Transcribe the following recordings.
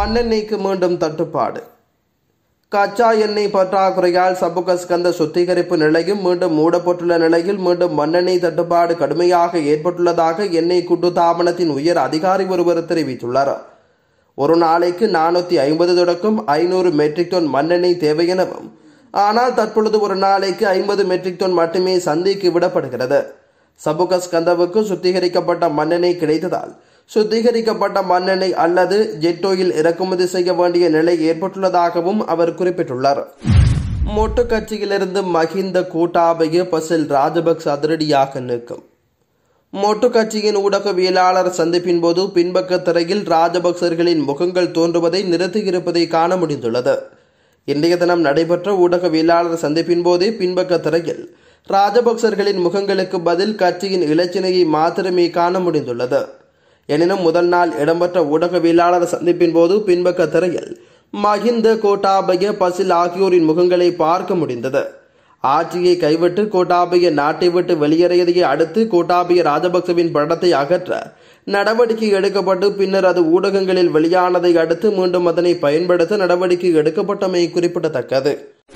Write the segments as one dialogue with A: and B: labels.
A: மண்ணெண்ணெய்க்கு மீண்டும் தட்டுப்பாடு கச்சா எண்ணெய் பற்றாக்குறையால் சபுகஸ்கந்த சுத்திகரிப்பு நிலையம் மீண்டும் மூடப்பட்டுள்ள நிலையில் மீண்டும் மண்ணெண்ணெய் தட்டுப்பாடு கடுமையாக ஏற்பட்டுள்ளதாக எண்ணெய் கூட்டுத்தாபனத்தின் உயர் அதிகாரி ஒருவர் தெரிவித்துள்ளார் ஒரு நாளைக்கு நானூத்தி ஐம்பது தொடக்கம் ஐநூறு மெட்ரிக் டன் மண்ணெண்ணெய் தேவை எனவும் ஆனால் தற்பொழுது ஒரு நாளைக்கு ஐம்பது மெட்ரிக் டன் மட்டுமே சந்தைக்கு விடப்படுகிறது சபுகஸ்கந்தவுக்கு சுத்திகரிக்கப்பட்ட மண்ணெண்ணெய் கிடைத்ததால் சுத்திகரிக்கப்பட்ட மண்ணெண்ணெய் அல்லது ஜெட் ஆயில் இறக்குமதி செய்ய வேண்டிய நிலை ஏற்பட்டுள்ளதாகவும் அவர் குறிப்பிட்டுள்ளார் மொட்டு கட்சியிலிருந்து மகிந்த கூட்டாபைய பசில் ராஜபக்ச அதிரடியாக நீக்கம் மொட்டு கட்சியின் ஊடகவியலாளர் சந்திப்பின் போது பின்பக்க திரையில் ராஜபக்சர்களின் முகங்கள் தோன்றுவதை நிறுத்தியிருப்பதை காண முடிந்துள்ளது இன்றைய தினம் நடைபெற்ற ஊடகவியலாளர் சந்திப்பின் போதே பின்பக்க திரையில் ராஜபக்சர்களின் முகங்களுக்கு பதில் கட்சியின் இலச்சினையை மாத்திரமே காண முடிந்துள்ளது எனினும் முதல் நாள் இடம்பெற்ற ஊடகவியலாளர் சந்திப்பின் போது பின்பக்க திரையில் மஹிந்த கோட்டாபய பசில் ஆகியோரின் முகங்களை பார்க்க முடிந்தது ஆட்சியை கைவிட்டு கோட்டாபய நாட்டை விட்டு வெளியேறியதை அடுத்து கோட்டாபய ராஜபக்சவின் படத்தை அகற்ற நடவடிக்கை எடுக்கப்பட்டு பின்னர் அது ஊடகங்களில் வெளியானதை அடுத்து மீண்டும் அதனை பயன்படுத்த நடவடிக்கை எடுக்கப்பட்டமை குறிப்பிடத்தக்கது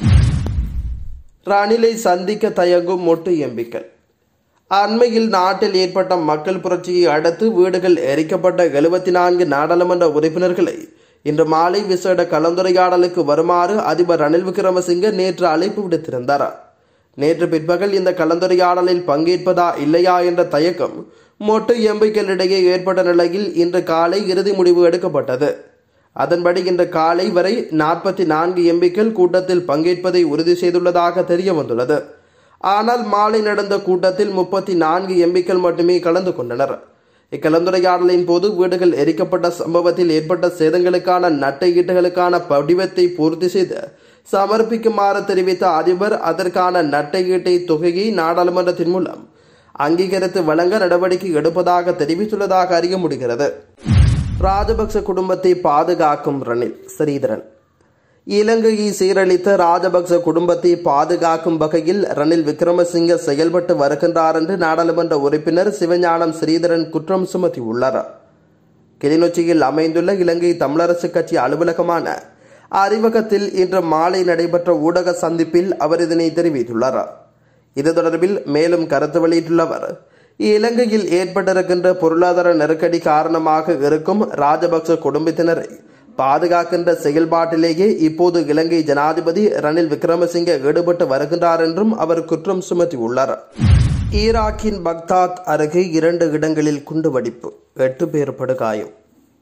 A: ரணிலை சந்திக்க தயங்கும் மொட்டு எம்பிக்கள் அண்மையில் நாட்டில் ஏற்பட்ட மக்கள் புரட்சியை அடுத்து வீடுகள் எரிக்கப்பட்ட எழுபத்தி நான்கு நாடாளுமன்ற உறுப்பினர்களை இன்று மாலை விசேட கலந்துரையாடலுக்கு வருமாறு அதிபர் ரணில் விக்ரமசிங்க நேற்று அழைப்பு விடுத்திருந்தார் நேற்று பிற்பகல் இந்த கலந்துரையாடலில் பங்கேற்பதா இல்லையா என்ற தயக்கம் மொட்டு எம்பிக்களிடையே ஏற்பட்ட நிலையில் இன்று காலை இறுதி முடிவு எடுக்கப்பட்டது அதன்படி இன்று காலை வரை நாற்பத்தி நான்கு எம்பிக்கள் கூட்டத்தில் பங்கேற்பதை உறுதி செய்துள்ளதாக தெரிய வந்துள்ளது ஆனால் மாலை நடந்த கூட்டத்தில் முப்பத்தி நான்கு எம்பிக்கள் மட்டுமே கலந்து கொண்டனர் இக்கலந்துரையாடலின் போது வீடுகள் எரிக்கப்பட்ட சம்பவத்தில் ஏற்பட்ட சேதங்களுக்கான நட்டையீட்டுகளுக்கான படிவத்தை பூர்த்தி செய்து சமர்ப்பிக்குமாறு தெரிவித்த அதிபர் அதற்கான நட்டையீட்டை தொகையை நாடாளுமன்றத்தின் மூலம் அங்கீகரித்து வழங்க நடவடிக்கை எடுப்பதாக தெரிவித்துள்ளதாக அறிய முடிகிறது ராஜபக்ச குடும்பத்தை பாதுகாக்கும் ரணில் ஸ்ரீதரன் இலங்கையை சீரழித்த ராஜபக்ச குடும்பத்தை பாதுகாக்கும் வகையில் ரணில் விக்ரமசிங்க செயல்பட்டு வருகின்றார் என்று நாடாளுமன்ற உறுப்பினர் சிவஞானம் ஸ்ரீதரன் குற்றம் சுமத்தியுள்ளார் கிளிநொச்சியில் அமைந்துள்ள இலங்கை தமிழரசு கட்சி அலுவலகமான அறிவகத்தில் இன்று மாலை நடைபெற்ற ஊடக சந்திப்பில் அவர் இதனை தெரிவித்துள்ளார் இது தொடர்பில் மேலும் கருத்து வெளியிட்டுள்ள இலங்கையில் ஏற்பட்டிருக்கின்ற பொருளாதார நெருக்கடி காரணமாக இருக்கும் ராஜபக்ச குடும்பத்தினரை பாதுகாக்கின்ற செயல்பாட்டிலேயே இப்போது இலங்கை ஜனாதிபதி ரணில் விக்ரமசிங்கே ஈடுபட்டு வருகின்றார் என்றும் அவர் குற்றம் சுமத்தியுள்ளார் ஈராக்கின் பக்தாத் அருகே இரண்டு இடங்களில் குண்டுவெடிப்பு எட்டு பேர் படுகாயம்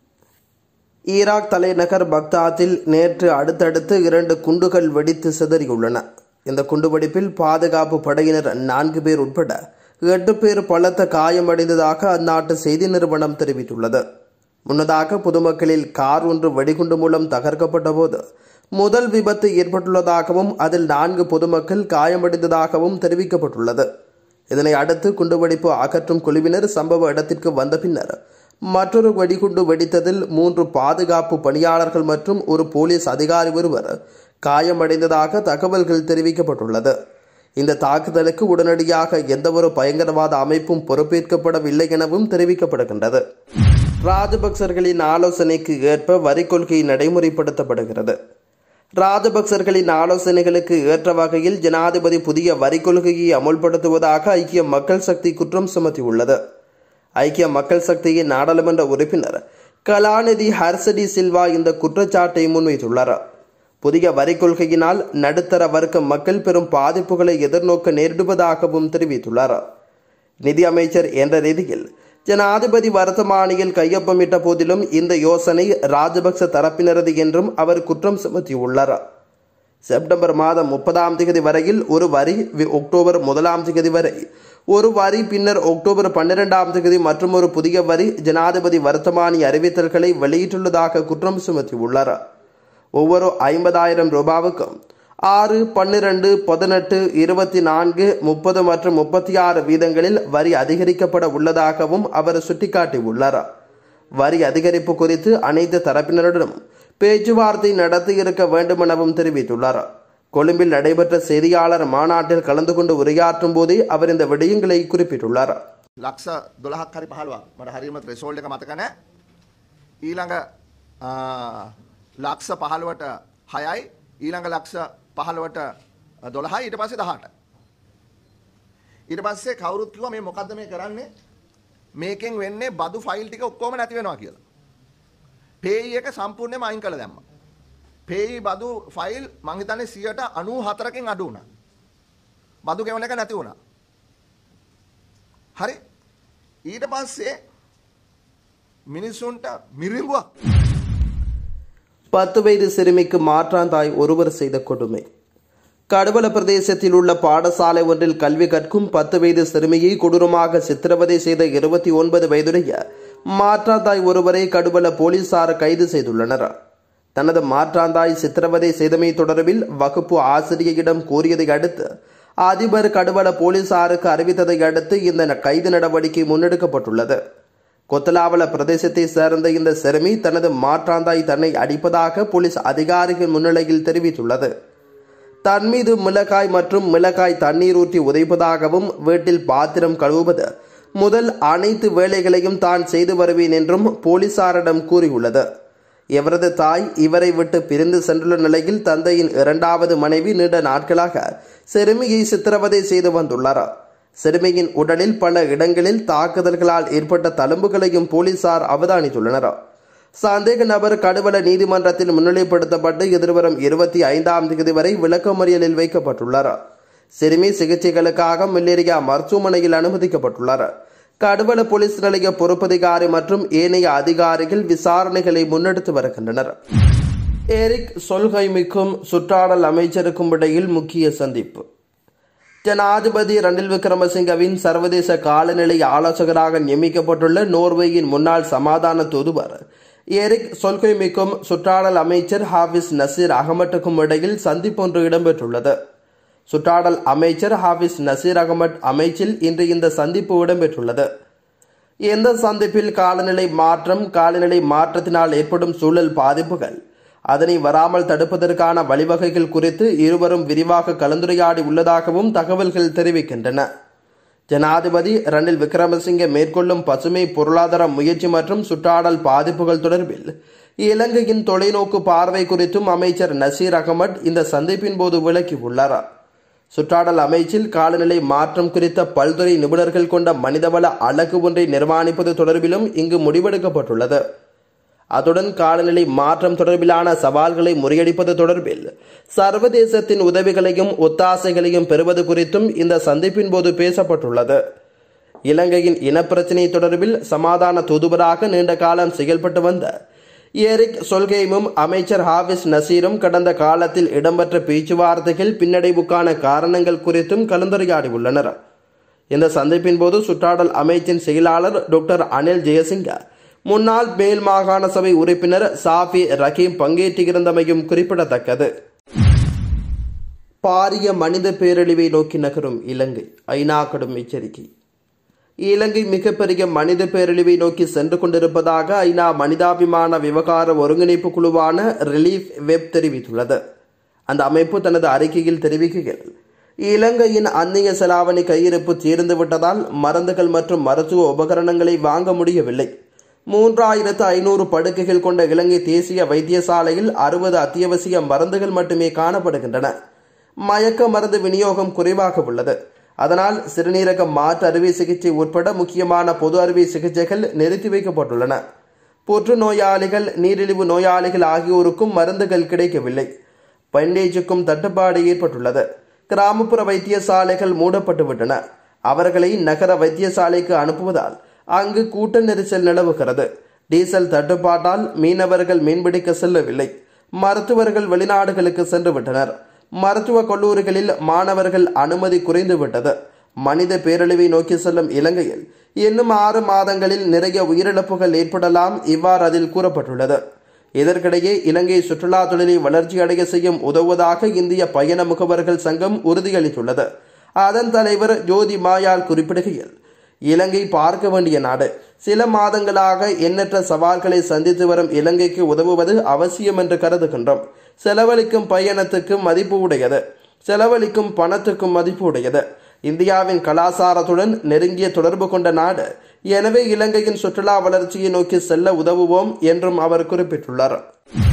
A: ஈராக் தலைநகர் பக்தாத்தில் நேற்று அடுத்தடுத்து இரண்டு குண்டுகள் வெடித்து சிதறியுள்ளன இந்த குண்டுவெடிப்பில் பாதுகாப்பு படையினர் நான்கு பேர் உட்பட எட்டு பேர் பலத்த காயமடைந்ததாக அந்நாட்டு செய்தி நிறுவனம் தெரிவித்துள்ளது முன்னதாக பொதுமக்களில் கார் ஒன்று வெடிகுண்டு மூலம் தகர்க்கப்பட்ட போது முதல் விபத்து ஏற்பட்டுள்ளதாகவும் அதில் நான்கு பொதுமக்கள் காயமடைந்ததாகவும் தெரிவிக்கப்பட்டுள்ளது இதனை அடுத்து குண்டுவெடிப்பு அகற்றும் குழுவினர் சம்பவ இடத்திற்கு வந்த பின்னர் மற்றொரு வெடிகுண்டு வெடித்ததில் மூன்று பாதுகாப்பு பணியாளர்கள் மற்றும் ஒரு போலீஸ் அதிகாரி ஒருவர் காயமடைந்ததாக தகவல்கள் தெரிவிக்கப்பட்டுள்ளது இந்த தாக்குதலுக்கு உடனடியாக எந்தவொரு பயங்கரவாத அமைப்பும் பொறுப்பேற்கப்படவில்லை எனவும் தெரிவிக்கப்படுகின்றது ராஜபக்சர்களின் ஆலோசனைக்கு ஏற்ப வரி கொள்கை நடைமுறைப்படுத்தப்படுகிறது ராஜபக்சர்களின் ஆலோசனைகளுக்கு ஏற்ற வகையில் ஜனாதிபதி புதிய வரி கொள்கையை அமுல்படுத்துவதாக ஐக்கிய மக்கள் சக்தி குற்றம் சுமத்தியுள்ளது ஐக்கிய மக்கள் சக்தியின் நாடாளுமன்ற உறுப்பினர் கலாநிதி ஹர்சடி சில்வா இந்த குற்றச்சாட்டை முன்வைத்துள்ளார் புதிய வரி கொள்கையினால் நடுத்தர வர்க்க மக்கள் பெரும் பாதிப்புகளை எதிர்நோக்க நேரிடுவதாகவும் தெரிவித்துள்ளார் நிதி அமைச்சர் என்ற ரீதியில் ஜனாதிபதி வர்த்தமானியில் கையொப்பமிட்ட போதிலும் இந்த யோசனை ராஜபக்ச தரப்பினரது என்றும் அவர் குற்றம் சுமத்தியுள்ளார் செப்டம்பர் மாதம் முப்பதாம் தேதி வரையில் ஒரு வரி அக்டோபர் முதலாம் தேதி வரை ஒரு வரி பின்னர் அக்டோபர் பன்னிரெண்டாம் தேதி மற்றும் ஒரு புதிய வரி ஜனாதிபதி வர்த்தமானி அறிவித்தல்களை வெளியிட்டுள்ளதாக குற்றம் சுமத்தியுள்ளார் ஒவ்வொரு ஐம்பதாயிரம் ரூபாவுக்கும் ஆறு பன்னிரண்டு பதினெட்டு இருபத்தி நான்கு முப்பது மற்றும் முப்பத்தி ஆறு வீதங்களில் வரி அதிகரிக்கப்பட உள்ளதாகவும் அவர் சுட்டிக்காட்டியுள்ளார் வரி அதிகரிப்பு குறித்து அனைத்து தரப்பினருடனும் பேச்சுவார்த்தை நடத்தி இருக்க வேண்டுமெனவும் தெரிவித்துள்ளார் கொழும்பில் நடைபெற்ற செய்தியாளர் மாநாட்டில் கலந்து கொண்டு உரையாற்றும் போதே அவர் இந்த விடயங்களை குறிப்பிட்டுள்ளார்
B: ලක්ෂ දොළහක් හරි පහළුවක් මට හරිම ත්‍රෙසෝල්ඩ එක මතක නැහැ. ඊළඟ ලක්ෂ පහළුවට හයයි ඊළඟ ලක්ෂ පහළුවට දොළහයි ඊට පස්සේ දහට. ඊට පස්සේ කවුරුත් කිව්වා මේ මොකද්ද මේ කරන්නේ මේකෙන් වෙන්නේ බදු ෆයිල් ටික ඔක්කොම නැති වෙනවා කියලා. පේයි එක සම්පූර්ණයෙන්ම අයින් කළා දැම්මා. පේයි බදු ෆයිල් මං හිතන්නේ 94කින් අඩු වුණා. බදු ගෙවන එක නැති වුණා. හරි. ඊට පස්සේ මිනිස්සුන්ට මිරිඟුවක්
A: பத்து வயது சிறுமிக்கு மாற்றாந்தாய் ஒருவர் செய்த கொடுமை கடுவல பிரதேசத்தில் உள்ள பாடசாலை ஒன்றில் கல்வி கற்கும் பத்து வயது சிறுமியை கொடூரமாக சித்திரவதை செய்த இருபத்தி ஒன்பது வயதுடைய மாற்றாந்தாய் ஒருவரை கடுவல போலீசார் கைது செய்துள்ளனர் தனது மாற்றாந்தாய் சித்திரவதை செய்தமை தொடர்பில் வகுப்பு ஆசிரியரிடம் கூறியதை அடுத்து அதிபர் கடுவல போலீசாருக்கு அறிவித்ததை அடுத்து இந்த கைது நடவடிக்கை முன்னெடுக்கப்பட்டுள்ளது கொத்தலாவல பிரதேசத்தை சேர்ந்த இந்த சிறுமி தனது மாற்றாந்தாய் தன்னை அடிப்பதாக போலீஸ் அதிகாரிகள் முன்னிலையில் தெரிவித்துள்ளது தன் மீது மிளகாய் மற்றும் மிளகாய் தண்ணீர் ஊற்றி உதைப்பதாகவும் வீட்டில் பாத்திரம் கழுவுவது முதல் அனைத்து வேலைகளையும் தான் செய்து வருவேன் என்றும் போலீசாரிடம் கூறியுள்ளது இவரது தாய் இவரை விட்டு பிரிந்து சென்றுள்ள நிலையில் தந்தையின் இரண்டாவது மனைவி நீண்ட நாட்களாக சிறுமியை சித்திரவதை செய்து வந்துள்ளார் சிறுமியின் உடலில் பல இடங்களில் தாக்குதல்களால் ஏற்பட்ட தழும்புகளையும் போலீசார் அவதானித்துள்ளனர் சந்தேக நபர் கடுவல நீதிமன்றத்தில் முன்னிலைப்படுத்தப்பட்டு எதிர்வரும் இருபத்தி ஐந்தாம் தேதி வரை விளக்கமறியலில் வைக்கப்பட்டுள்ளார் சிறுமி சிகிச்சைகளுக்காக மில்லேரியா மருத்துவமனையில் அனுமதிக்கப்பட்டுள்ளார் கடுவல போலீஸ் நிலைய பொறுப்பதிகாரி மற்றும் ஏனைய அதிகாரிகள் விசாரணைகளை முன்னெடுத்து வருகின்றனர் எரிக் சொல்கைமிக்கும் சுற்றாடல் அமைச்சருக்கும் இடையில் முக்கிய சந்திப்பு ஜனாதிபதி ரணில் விக்ரமசிங்கவின் சர்வதேச காலநிலை ஆலோசகராக நியமிக்கப்பட்டுள்ள நோர்வேயின் முன்னாள் சமாதான தூதுவர் எரிக் சொல்கொய்மிக்கும் சுற்றாடல் அமைச்சர் ஹாபிஸ் நசீர் அகமட்டுக்கும் இடையில் சந்திப்பு ஒன்று இடம்பெற்றுள்ளது சுற்றாடல் அமைச்சர் ஹாபிஸ் நசீர் அகமட் அமைச்சில் இன்று இந்த சந்திப்பு இடம்பெற்றுள்ளது இந்த சந்திப்பில் காலநிலை மாற்றம் காலநிலை மாற்றத்தினால் ஏற்படும் சூழல் பாதிப்புகள் அதனை வராமல் தடுப்பதற்கான வழிவகைகள் குறித்து இருவரும் விரிவாக கலந்துரையாடி உள்ளதாகவும் தகவல்கள் தெரிவிக்கின்றன ஜனாதிபதி ரணில் விக்ரமசிங்கே மேற்கொள்ளும் பசுமை பொருளாதார முயற்சி மற்றும் சுற்றாடல் பாதிப்புகள் தொடர்பில் இலங்கையின் தொலைநோக்கு பார்வை குறித்தும் அமைச்சர் நசீர் அகமட் இந்த சந்திப்பின் போது விளக்கியுள்ளார் சுற்றாடல் அமைச்சில் காலநிலை மாற்றம் குறித்த பல்துறை நிபுணர்கள் கொண்ட மனிதவள அலகு ஒன்றை நிர்மாணிப்பது தொடர்பிலும் இங்கு முடிவெடுக்கப்பட்டுள்ளது அத்துடன் காலநிலை மாற்றம் தொடர்பிலான சவால்களை முறியடிப்பது தொடர்பில் சர்வதேசத்தின் உதவிகளையும் ஒத்தாசைகளையும் பெறுவது குறித்தும் இந்த சந்திப்பின் போது பேசப்பட்டுள்ளது இலங்கையின் இனப்பிரச்சினை தொடர்பில் சமாதான தூதுவராக நீண்ட காலம் செயல்பட்டு வந்த எரிக் சொல்கேமும் அமைச்சர் ஹாபிஸ் நசீரும் கடந்த காலத்தில் இடம்பெற்ற பேச்சுவார்த்தைகள் பின்னடைவுக்கான காரணங்கள் குறித்தும் கலந்துரையாடியுள்ளனர் இந்த சந்திப்பின் போது சுற்றாடல் அமைச்சின் செயலாளர் டாக்டர் அனில் ஜெயசிங்க முன்னாள் மேல் மாகாண சபை உறுப்பினர் சாஃபி ரஹீம் பங்கேற்றிருந்தமையும் குறிப்பிடத்தக்கது பாரிய மனித பேரழிவை நோக்கி நகரும் இலங்கை ஐநா கடும் எச்சரிக்கை இலங்கை மிகப்பெரிய மனித பேரழிவை நோக்கி சென்று கொண்டிருப்பதாக ஐநா மனிதாபிமான விவகார ஒருங்கிணைப்பு குழுவான ரிலீஃப் வெப் தெரிவித்துள்ளது அந்த அமைப்பு தனது அறிக்கையில் தெரிவிக்கையில் இலங்கையின் அந்நிய செலாவணி கையிருப்பு தீர்ந்து விட்டதால் மருந்துகள் மற்றும் மருத்துவ உபகரணங்களை வாங்க முடியவில்லை மூன்றாயிரத்து ஐநூறு படுக்கைகள் கொண்ட இலங்கை தேசிய வைத்தியசாலையில் அறுபது அத்தியாவசிய மருந்துகள் மட்டுமே காணப்படுகின்றன மயக்க மருந்து விநியோகம் குறைவாக உள்ளது அதனால் சிறுநீரக மாற்று அறுவை சிகிச்சை உட்பட முக்கியமான பொது அறுவை சிகிச்சைகள் நிறுத்தி வைக்கப்பட்டுள்ளன புற்றுநோயாளிகள் நீரிழிவு நோயாளிகள் ஆகியோருக்கும் மருந்துகள் கிடைக்கவில்லை பண்டேஜுக்கும் தட்டுப்பாடு ஏற்பட்டுள்ளது கிராமப்புற வைத்தியசாலைகள் மூடப்பட்டுவிட்டன அவர்களை நகர வைத்தியசாலைக்கு அனுப்புவதால் அங்கு கூட்ட நெரிசல் நிலவுகிறது டீசல் தட்டுப்பாட்டால் மீனவர்கள் மீன்பிடிக்க செல்லவில்லை மருத்துவர்கள் வெளிநாடுகளுக்கு சென்று விட்டனர் மருத்துவ கல்லூரிகளில் மாணவர்கள் அனுமதி குறைந்துவிட்டது மனித பேரழிவை நோக்கி செல்லும் இலங்கையில் இன்னும் ஆறு மாதங்களில் நிறைய உயிரிழப்புகள் ஏற்படலாம் இவ்வாறு அதில் கூறப்பட்டுள்ளது இதற்கிடையே இலங்கை சுற்றுலா தொழிலை வளர்ச்சியடைய செய்யும் உதவுவதாக இந்திய பயண முகவர்கள் சங்கம் உறுதியளித்துள்ளது அதன் தலைவர் ஜோதி மாயால் குறிப்பிடுகையில் இலங்கை பார்க்க வேண்டிய நாடு சில மாதங்களாக எண்ணற்ற சவால்களை சந்தித்து வரும் இலங்கைக்கு உதவுவது அவசியம் என்று கருதுகின்றோம் செலவழிக்கும் பயணத்துக்கு மதிப்பு உடையது செலவழிக்கும் பணத்துக்கும் மதிப்பு உடையது இந்தியாவின் கலாசாரத்துடன் நெருங்கிய தொடர்பு கொண்ட நாடு எனவே இலங்கையின் சுற்றுலா வளர்ச்சியை நோக்கி செல்ல உதவுவோம் என்றும் அவர் குறிப்பிட்டுள்ளார்